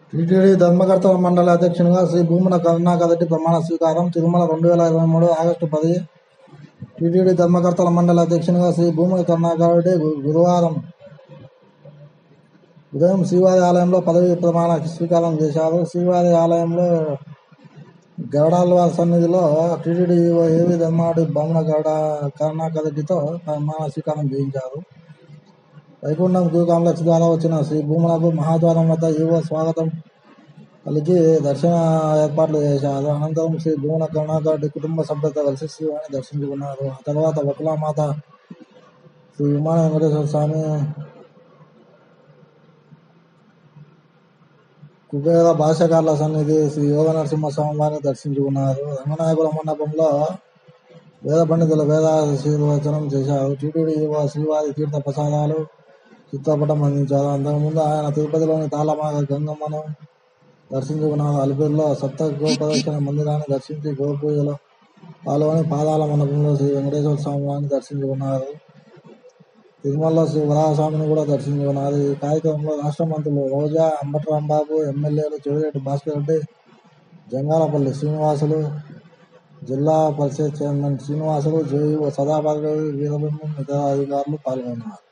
TTD ధర్మకర్తల మండలి అధ్యక్షునిగా శ్రీ భూమన కరుణాకరెడ్డి ప్రమాణ స్వీకారం తిరుమల రెండు వేల ఇరవై మూడు ఆగస్టు పది టీటీడీ ధర్మకర్తల మండలి అధ్యక్షునిగా శ్రీ భూమన కరుణాకరెడ్డి గు- గురువారం ఉదయం శ్రీవారి ఆలయంలో పదవి ప్రమాణ స్వీకారం చేశారు శ్రీవారి ఆలయంలో గౌడాల్వారి సన్నిధిలో టీటీడీ ఏవి ధర్మాడి బొమ్మన గౌడ కరుణాకరెడ్డితో ప్రమాణ స్వీకారం చేయించారు వైకుంఠం క్యూ కాంప్లెక్స్ ద్వారా వచ్చిన శ్రీ భూములకు మహాద్వారం వద్ద ఈవో స్వాగతం పలికి దర్శన ఏర్పాట్లు చేశారు అనంతరం శ్రీ భూముల కరుణాకరెడ్డి కుటుంబ సభ్యులతో కలిసి శ్రీవారిని దర్శించుకున్నారు ఆ తర్వాత వకులామాత శ్రీ విమాన వెంకటేశ్వర స్వామి కుబేర భాషకారుల సన్నిధి శ్రీ యోగ నరసింహస్వామి వారిని దర్శించుకున్నారు రంగనాయకుల మండపంలో వేద పండితుల వేదాశీర్వచనం చేశారు టీటీడీ ఈవో శ్రీవారి తీర్థ ప్రసాదాలు చిత్రపటం అందించారు అంతకుముందు ఆయన తిరుపతిలోని తాళమాగ గంగమ్మను దర్శించుకున్నారు అలిపిరిలో సప్త గోప్రదక్షిణ మందిరాన్ని దర్శించి గోపూజలో పాల్గొని పాదాల మండపంలో శ్రీ వెంకటేశ్వర స్వామి వారిని దర్శించుకున్నారు తిరుమలలో శ్రీ వరాహస్వామిని కూడా దర్శించుకున్నారు ఈ కార్యక్రమంలో రాష్ట్ర మంత్రులు రోజా అంబటరాంబాబు ఎమ్మెల్యేలు చెవిరెడ్డి భాస్కర్ రెడ్డి జంగాలపల్లి శ్రీనివాసులు జిల్లా పరిషత్ చైర్మన్ శ్రీనివాసులు జేయూ సదాభార్గవి వీరబ్రహ్మం ఇతర అధికారులు పాల్గొన్నారు